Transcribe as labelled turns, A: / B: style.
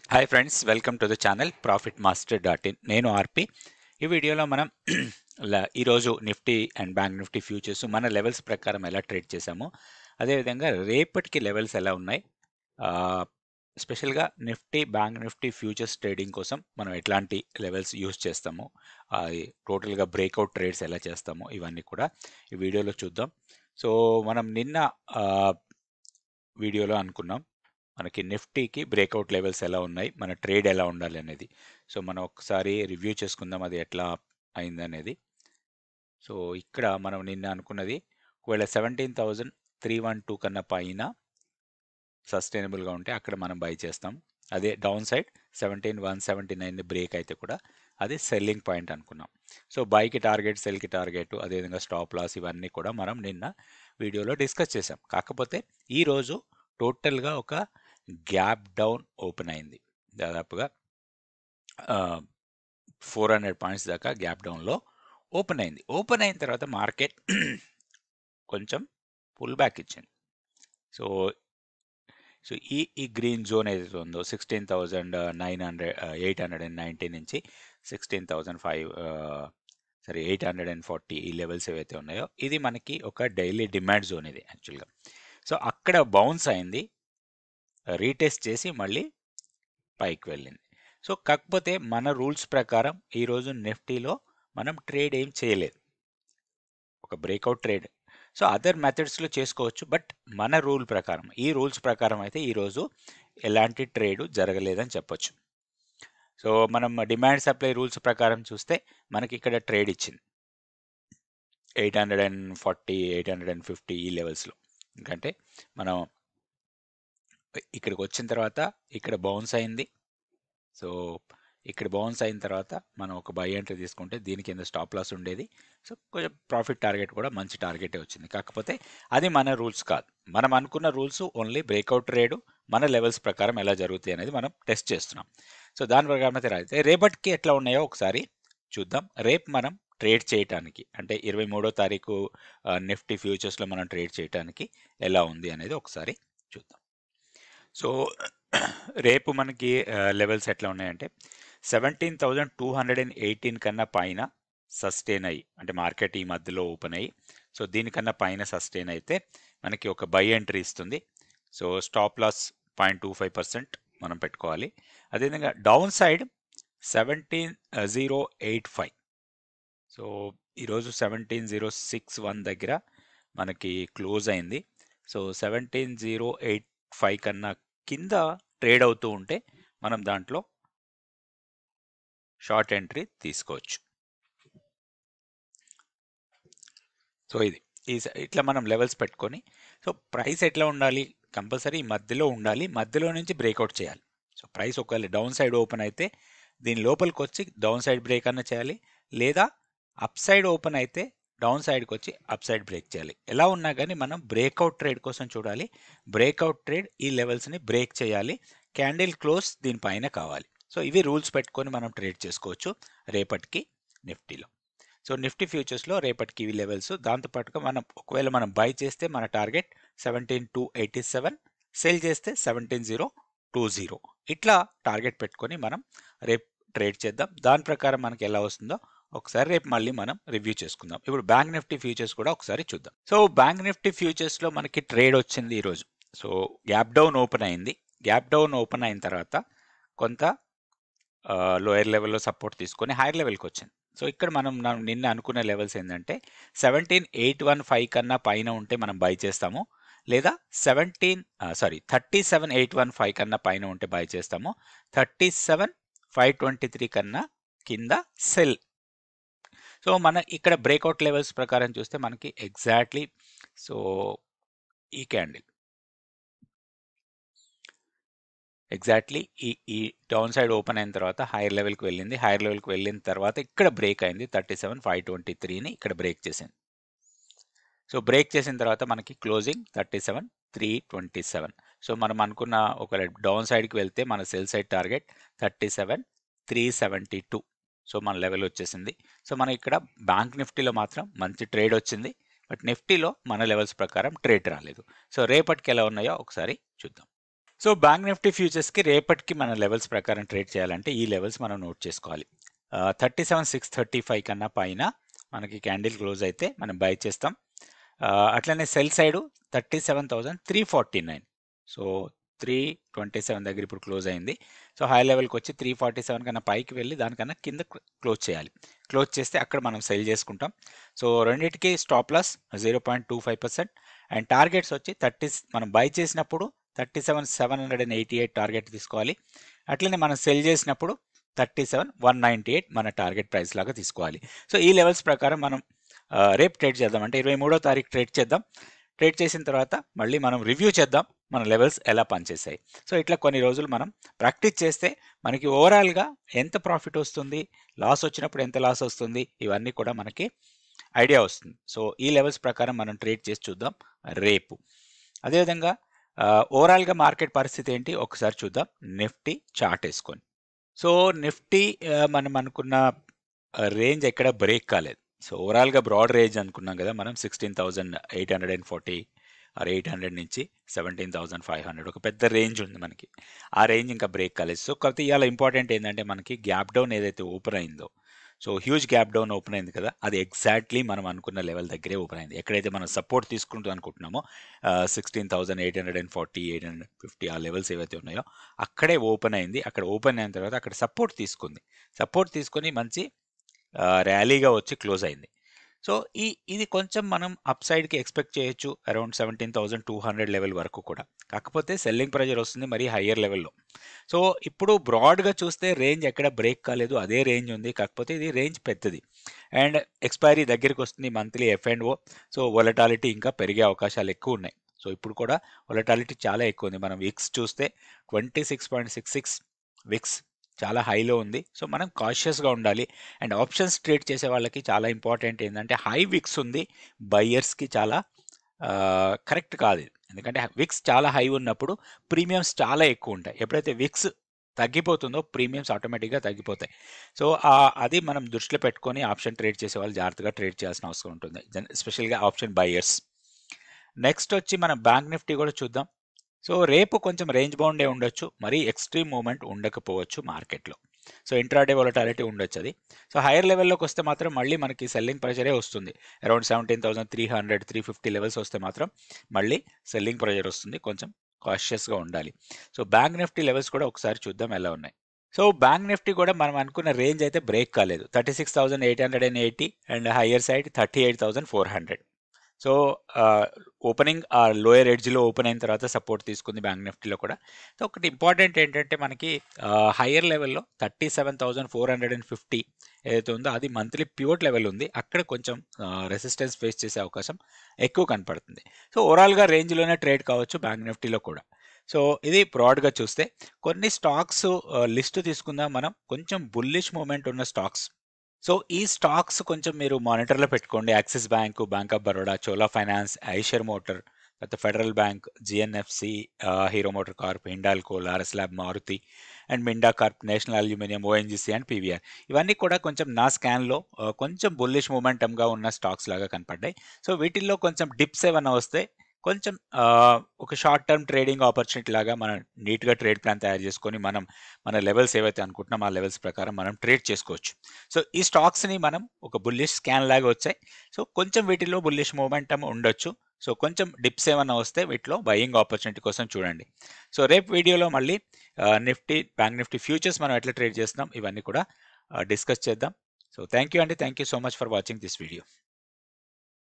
A: Hi friends welcome to the channel profit master dot in నేను RP ఈ వీడియోలో మనం ల- ఈరోజు Nifty and bank Nifty futures మన లెవెల్స్ ప్రకారం ఎలా ట్రేడ్ చేసామో అదేవిధంగా రేపటికి లెవెల్స్ ఎలా ఉన్నాయి ఆ, స్పెషల్గా Nifty bank Nifty futures trading కోసం మనం ఎట్లాంటి లెవెల్స్ యూస్ చేస్తాము అది టోటల్గా బ్రేక్అవుట్ ట్రేడ్స్ ఎలా చేస్తాము ఇవన్నీ కూడా ఈ వీడియోలో చూద్దాం సో మనం నిన్న ఆ, వీడియోలో అనుకున్నాం మనకి నిఫ్టీకి బ్రేక్అవుట్ లెవెల్స్ ఎలా ఉన్నాయి మన ట్రేడ్ ఎలా ఉండాలి అనేది సో మనం ఒకసారి రివ్యూ చేసుకుందాం అది ఎట్లా అయింది అనేది సో ఇక్కడ మనం నిన్న అనుకున్నది ఒకవేళ seventeen thousand three one two కన్నా పైన సస్టైనబుల్గా ఉంటే అక్కడ మనం బై చేస్తాం అదే down side seventeen one seventy nine break అయితే కూడా అది సెల్లింగ్ పాయింట్ అనుకున్నాం సో బైకి టార్గెట్ సెల్కి టార్గెట్ అదేవిధంగా స్టాప్ లాస్ ఇవన్నీ కూడా మనం నిన్న వీడియోలో డిస్కస్ చేసాం కాకపోతే ఈరోజు టోటల్గా ఒక గ్యాప్ డౌన్ ఓపెన్ అయింది దాదాపుగా ఫోర్ హండ్రెడ్ పాయింట్స్ దాకా గ్యాప్ డౌన్లో ఓపెన్ అయింది ఓపెన్ అయిన తర్వాత మార్కెట్ కొంచెం పుల్ బ్యాక్ ఇచ్చింది సో సో ఈ ఈ గ్రీన్ జోన్ ఏదైతే ఉందో sixteen thousand nine hundred eight hundred and ninety నుంచి సిక్స్టీన్ థౌజండ్ ఫైవ్ సరే ఎయిట్ హండ్రెడ్ అండ్ ఫార్టీ ఈ లెవెల్స్ ఏవైతే ఉన్నాయో ఇది మనకి ఒక డైలీ డిమాండ్ జోన్ ఇది యాక్చువల్గా సో అక్కడ బౌన్స్ అయింది రీటెస్ట్ చేసి మళ్ళీ పైకి వెళ్ళింది సో కాకపోతే మన రూల్స్ ప్రకారం ఈరోజు నిఫ్టీలో మనం ట్రేడ్ ఏం చేయలేదు ఒక బ్రేక్అవుట్ ట్రేడ్ సో అదర్ మెథడ్స్లో చేసుకోవచ్చు బట్ మన రూల్ ప్రకారం ఈ రూల్స్ ప్రకారం అయితే ఈరోజు ఎలాంటి ట్రేడ్ జరగలేదని చెప్పొచ్చు సో మనం డిమాండ్ సప్లై రూల్స్ ప్రకారం చూస్తే మనకి ఇక్కడ ట్రేడ్ ఇచ్చింది eight hundred and forty eight hundred and fifty ఈ లెవెల్స్లో ఎందుకంటే మనం ఇక్కడికి వచ్చిన తర్వాత ఇక్కడ బౌన్స్ అయింది సో ఇక్కడ బౌన్స్ అయిన తర్వాత మనం ఒక బై ఎంట్రీ తీసుకుంటే దీని కింద స్టాప్ లాస్ ఉండేది సో కొంచెం ప్రాఫిట్ టార్గెట్ కూడా మంచి టార్గెటే వచ్చింది కాకపోతే అది మన రూల్స్ కాదు మనం అనుకున్న రూల్స్ ఓన్లీ బ్రేక్అవుట్ ట్రేడ్ మన లెవెల్స్ ప్రకారం ఎలా జరుగుతాయి అనేది మనం టెస్ట్ చేస్తున్నాం సో దాని ప్రకారం అయితే రాయితే రేపటికి ఎట్లా ఉన్నాయో ఒకసారి చూద్దాం రేపు మనం ట్రేడ్ చేయటానికి అంటే ఇరవై మూడో తారీఖు ఆ, నిఫ్టీ ఫ్యూచర్స్లో మనం ట్రేడ్ చేయటానికి ఎలా ఉంది అనేది ఒకసారి చూద్దాం సో రేపు మనకి లెవెల్స్ ఎట్లా ఉన్నాయంటే seventeen thousand two hundred and eighteen కన్నా పైన సస్టైన్ అయ్యి అంటే మార్కెట్ ఈ మధ్యలో ఓపెన్ అయ్యి సో దీనికన్నా పైన సస్టైన్ అయితే మనకి ఒక బై ఎంట్రీ ఇస్తుంది so stop loss point two five percent మనం పెట్టుకోవాలి అదేవిధంగా down side seventeen zero eight five so ఈరోజు సెవెంటీన్ జీరో సిక్స్ వన్ దగ్గర మనకి క్లోజ్ అయింది so seventeen zero eight five కన్నా కింద ట్రేడ్ అవుతూ ఉంటే మనం దాంట్లో షార్ట్ ఎంట్రీ తీసుకోవచ్చు సో ఇది ఈ స- ఇట్లా మనం లెవెల్స్ పెట్టుకొని సో ప్రైస్ ఎట్లా ఉండాలి కంపల్సరీ మధ్యలో ఉండాలి మధ్యలో నుంచి బ్రేక్అవుట్ చేయాలి సో ప్రైస్ ఒకవేళ డౌన్ సైడ్ ఓపెన్ అయితే దీని లోపలికి వచ్చి డౌన్ సైడ్ బ్రేక్ అన్న చేయాలి లేదా అప్ సైడ్ ఓపెన్ అయితే డౌన్ సైడ్కి వచ్చి అప్ సైడ్ బ్రేక్ చేయాలి ఎలా ఉన్నా కానీ మనం బ్రేక్అవుట్ ట్రేడ్ కోసం చూడాలి బ్రేక్అవుట్ ట్రేడ్ ఈ లెవెల్స్ని బ్రేక్ చేయాలి క్యాండిల్ క్లోజ్ దీనిపైన కావాలి సో ఇవి రూల్స్ పెట్టుకొని మనం ట్రేడ్ చేసుకోవచ్చు రేపటికి నిఫ్టీలో సో నిఫ్టీ ఫ్యూచర్స్లో రేపటికి ఇవి లెవెల్స్ దాంతోపాటుగా మనం ఒకవేళ మనం బై చేస్తే మన target seventeen two eighty seven sell చేస్తే సెవెంటీన్ జీరో టూ జీరో ఇట్లా టార్గెట్ పెట్టుకొని మనం రేపు ట్రేడ్ చేద్దాం దాని ప్రకారం మనకి ఎలా వస్తుందో ఒకసారి రేపు మళ్ళీ మనం రివ్యూ చేసుకుందాం ఇప్పుడు బ్యాంక్ నిఫ్టీ ఫ్యూచర్స్ కూడా ఒకసారి చూద్దాం సో బ్యాంక్ నిఫ్టీ ఫ్యూచర్స్లో మనకి ట్రేడ్ వచ్చింది ఈరోజు సో గ్యాప్ డౌన్ ఓపెన్ అయింది గ్యాప్ డౌన్ ఓపెన్ అయిన తర్వాత కొంత లోయర్ లెవెల్లో సపోర్ట్ తీసుకొని హైయర్ లెవెల్కి వచ్చింది సో ఇక్కడ మనం నా- నిన్న అనుకునే లెవెల్స్ ఏంటంటే సెవెంటీన్ ఎయిట్ వన్ ఫైవ్ కన్నా పైన ఉంటే మనం బై చేస్తాము లేదా seventeen sorry thirty seven eight one five కన్నా పైన ఉంటే బై చేస్తాము thirty seven five twenty three కన్నా కింద సెల్ సో మన ఇక్కడ బ్రేక్అవుట్ లెవెల్స్ ప్రకారం చూస్తే మనకి ఎగ్జాక్ట్లీ సో ఈ క్యాండిల్ ఎగ్జాక్ట్లీ ఈ ఈ డౌన్ సైడ్ ఓపెన్ అయిన తర్వాత హైయర్ లెవెల్కి వెళ్ళింది హైయర్ లెవెల్కి వెళ్ళిన తర్వాత ఇక్కడ బ్రేక్ అయింది థర్టీ సెవెన్ ఫైవ్ ట్వంటీ త్రీని ఇక్కడ బ్రేక్ చేసింది సో బ్రేక్ చేసిన తర్వాత మనకి closing thirty seven three twenty seven so మనం అనుకున్న ఒక డౌన్ సైడ్కి వెళ్తే మన sell side target thirty seven three seventy two so మన లెవెల్ వచ్చేసింది సో మనం ఇక్కడ బ్యాంక్ నిఫ్టీలో మాత్రం మంచి ట్రేడ్ వచ్చింది బట్ నిఫ్టీలో మన లెవెల్స్ ప్రకారం ట్రేడ్ రాలేదు సో రేపటికి ఎలా ఉన్నాయో ఒకసారి చూద్దాం సో బ్యాంక్ నిఫ్టీ ఫ్యూచర్స్కి రేపటికి మన లెవెల్స్ ప్రకారం ట్రేడ్ చేయాలంటే ఈ లెవెల్స్ మనం నోట్ చేసుకోవాలి thirty seven six thirty five కన్నా పైన మనకి క్యాండిల్ క్లోజ్ అయితే మనం బై చేస్తాం ఆ, అట్లనే sell side thirty seven thousand three forty nine so three twenty seven దగ్గర ఇప్పుడు క్లోజ్ అయింది సో హై లెవెల్కి వచ్చి త్రీ ఫార్టీ సెవెన్ కన్నా పైకి వెళ్ళి దానికన్నా కింద క్లోజ్ చేయాలి క్లోజ్ చేస్తే అక్కడ మనం సెల్ చేసుకుంటాం సో రెండింటికి stop loss zero point two five percent and targets వచ్చి థర్టీ మనం బై చేసినప్పుడు thirty seven seven hundred and eighty eight target తీసుకోవాలి అట్లనే మనం సెల్ చేసినప్పుడు thirty seven one ninety eight మన టార్గెట్ ప్రైస్ లాగా తీసుకోవాలి సో ఈ లెవెల్స్ ప్రకారం మనం ఆ, రేపు ట్రేడ్ చేద్దాం అంటే ఇరవై మూడో తారీఖు ట్రేడ్ చేద్దాం ట్రేడ్ చేసిన తర్వాత మళ్ళీ మనం రివ్యూ చేద్దాం మన లెవెల్స్ ఎలా పనిచేసాయి సో ఇట్లా కొన్ని రోజులు మనం ప్రాక్టీస్ చేస్తే మనకి ఓవరాల్గా ఎంత ప్రాఫిట్ వస్తుంది లాస్ వచ్చినప్పుడు ఎంత లాస్ వస్తుంది ఇవన్నీ కూడా మనకి ఐడియా వస్తుంది సో ఈ లెవెల్స్ ప్రకారం మనం ట్రేడ్ చేసి చూద్దాం రేపు అదేవిధంగా ఆ, ఓవరాల్గా మార్కెట్ పరిస్థితి ఏంటి ఒకసారి చూద్దాం నిఫ్టీ చార్ట్ వేసుకొని సో నిఫ్టీ ఆ, మనం అనుకున్న రేంజ్ ఎక్కడ బ్రేక్ కాలేదు సో ఓవరాల్గా బ్రాడ్ రేంజ్ అనుకున్నాం కదా మనం sixteen thousand eight hundred and forty or eight hundred నుంచి సెవెంటీన్ థౌసండ్ ఫైవ్ హండ్రెడ్ ఒక పెద్ద రేంజ్ ఉంది మనకి ఆ రేంజ్ ఇంకా బ్రేక్ కాలేదు సో కాకపోతే ఇవాళ ఇంపార్టెంట్ ఏంటంటే మనకి గ్యాప్ డౌన్ ఏదైతే ఓపెన్ అయిందో so huge gap down open అయింది కదా అది ఎగ్జాక్ట్లీ మనం అనుకున్న లెవెల్ దగ్గరే ఓపెన్ అయింది ఎక్కడైతే మనం సపోర్ట్ తీసుకుంటూ అనుకుంటున్నామో sixteen thousand eight hundred and forty eight hundred fifty ఆ లెవెల్స్ ఏవైతే ఉన్నాయో అక్కడే ఓపెన్ అయింది అక్కడ ఓపెన్ అయిన తర్వాత అక్కడ సపోర్ట్ తీసుకుంది సపోర్ట్ తీసుకొని మంచి ర్యాలీగా వచ్చి క్లోజ్ అయింది సో ఈ ఇది కొంచెం మనం అప్ సైడ్కి ఎక్స్పెక్ట్ చేయొచ్చు around seventeen thousand two hundred level వరకు కూడా కాకపోతే సెల్లింగ్ ప్రెజర్ వస్తుంది మరీ హయ్యర్ లెవెల్లో సో ఇప్పుడు బ్రాడ్గా చూస్తే రేంజ్ ఎక్కడ బ్రేక్ కాలేదు అదే రేంజ్ ఉంది కాకపోతే ఇది రేంజ్ పెద్దది అండ్ ఎక్స్పైరీ దగ్గరికి వస్తుంది monthly F and O so volatility ఇంకా పెరిగే అవకాశాలు ఎక్కువ ఉన్నాయి సో ఇప్పుడు కూడా వొలటాలిటీ చాలా ఎక్కువ ఉంది మనం విక్స్ చూస్తే twenty six point six six VIX చాలా హైలో ఉంది సో మనం కాషియస్గా ఉండాలి అండ్ ఆప్షన్స్ ట్రేడ్ చేసే వాళ్ళకి చాలా ఇంపార్టెంట్ ఏంటంటే హై విక్స్ ఉంది బయ్యర్స్కి చాలా కరెక్ట్ కాదు ఇది. ఎందుకంటే విక్స్ చాలా హై ఉన్నప్పుడు ప్రీమియమ్స్ చాలా ఎక్కువ ఉంటాయి ఎప్పుడైతే విక్స్ తగ్గిపోతుందో ప్రీమియమ్స్ ఆటోమేటిక్గా తగ్గిపోతాయి సో అది మనం దృష్టిలో పెట్టుకొని ఆప్షన్ ట్రేడ్ చేసే వాళ్ళు జాగ్రత్తగా ట్రేడ్ చేయాల్సిన అవసరం ఉంటుంది ఎస్పెషల్గా ఆప్షన్ బయ్యర్స్ నెక్స్ట్ వచ్చి మనం బ్యాంక్ నిఫ్టీ కూడా చూద్దాం సో రేపు కొంచెం రేంజ్ బౌండే ఉండొచ్చు మరీ ఎక్స్ట్రీమ్ మూమెంట్ ఉండకపోవచ్చు మార్కెట్లో సో ఇంట్రాడే వొలటాలిటీ ఉండొచ్చు అది సో హైయర్ లెవెల్లోకి వస్తే మాత్రం మళ్ళీ మనకి సెల్లింగ్ ప్రెషరే వస్తుంది around seventeen thousand three hundred three fifty levels వస్తే మాత్రం మళ్ళీ సెల్లింగ్ ప్రెషర్ వస్తుంది కొంచెం కాషియస్గా ఉండాలి సో బ్యాంక్ నిఫ్టీ లెవెల్స్ కూడా ఒకసారి చూద్దాం ఎలా ఉన్నాయి సో బ్యాంక్ నిఫ్టీ కూడా మనం అనుకున్న రేంజ్ అయితే బ్రేక్ కాలేదు thirty six thousand eight hundred and eighty and higher side thirty eight thousand four hundred so opening ఆ లోయర్ ఎడ్జ్లో ఓపెన్ అయిన తర్వాత సపోర్ట్ తీసుకుంది బ్యాంక్ నిఫ్టీలో కూడా సో ఒకటి ఇంపార్టెంట్ ఏంటంటే మనకి హయ్యర్ లెవెల్లో thirty seven thousand four hundred and fifty ఏదైతే ఉందో అది మంత్లీ ప్యూర్ లెవెల్ ఉంది అక్కడ కొంచెం రెసిస్టెన్స్ ఫేస్ చేసే అవకాశం ఎక్కువ కనపడుతుంది సో ఓవరాల్గా రేంజ్లోనే ట్రేడ్ కావచ్చు బ్యాంక్ నిఫ్టీలో కూడా సో ఇది బ్రాడ్గా చూస్తే కొన్ని స్టాక్స్ లిస్ట్ తీసుకుందాం మనం కొంచెం బుల్లిష్ మూమెంట్ ఉన్న స్టాక్స్ సో ఈ స్టాక్స్ కొంచెం మీరు మానిటర్లో పెట్టుకోండి Axis Bank Bank of Baroda Chola finance Eicher motor తర్వాత federal bank GNFC Hero motor corp Hindalco Laurus lab Maruti and Minda corp national aluminium ONGC and PVR ఇవన్నీ కూడా కొంచెం నా స్కాన్లో కొంచెం బుల్లిష్ మూమెంటమ్గా ఉన్న స్టాక్స్ లాగా కనపడ్డాయి సో వీటిల్లో కొంచెం డిప్స్ ఏమైనా వస్తే కొంచెం ఒక షార్ట్ టర్మ్ ట్రేడింగ్ ఆపర్చునిటీ లాగా మనం నీట్గా ట్రేడ్ ప్లాన్ తయారు చేసుకొని మనం మన లెవెల్స్ ఏవైతే అనుకుంటున్నాం ఆ లెవెల్స్ ప్రకారం మనం ట్రేడ్ చేసుకోవచ్చు సో ఈ స్టాక్స్ని మనం ఒక బుల్లిష్ స్కాన్ లాగా వచ్చాయి సో కొంచెం వీటిలో బుల్లిష్ మూమెంటం ఉండొచ్చు సో కొంచెం డిప్స్ ఏమన్నా వస్తే వీటిలో బయింగ్ ఆపర్చునిటీ కోసం చూడండి సో రేపు వీడియోలో మళ్ళీ నిఫ్టీ బ్యాంక్ నిఫ్టీ ఫ్యూచర్స్ మనం ఎట్లా ట్రేడ్ చేస్తున్నాం ఇవన్నీ కూడా డిస్కస్ చేద్దాం సో థ్యాంక్ యూ అండి thank you so much for watching this video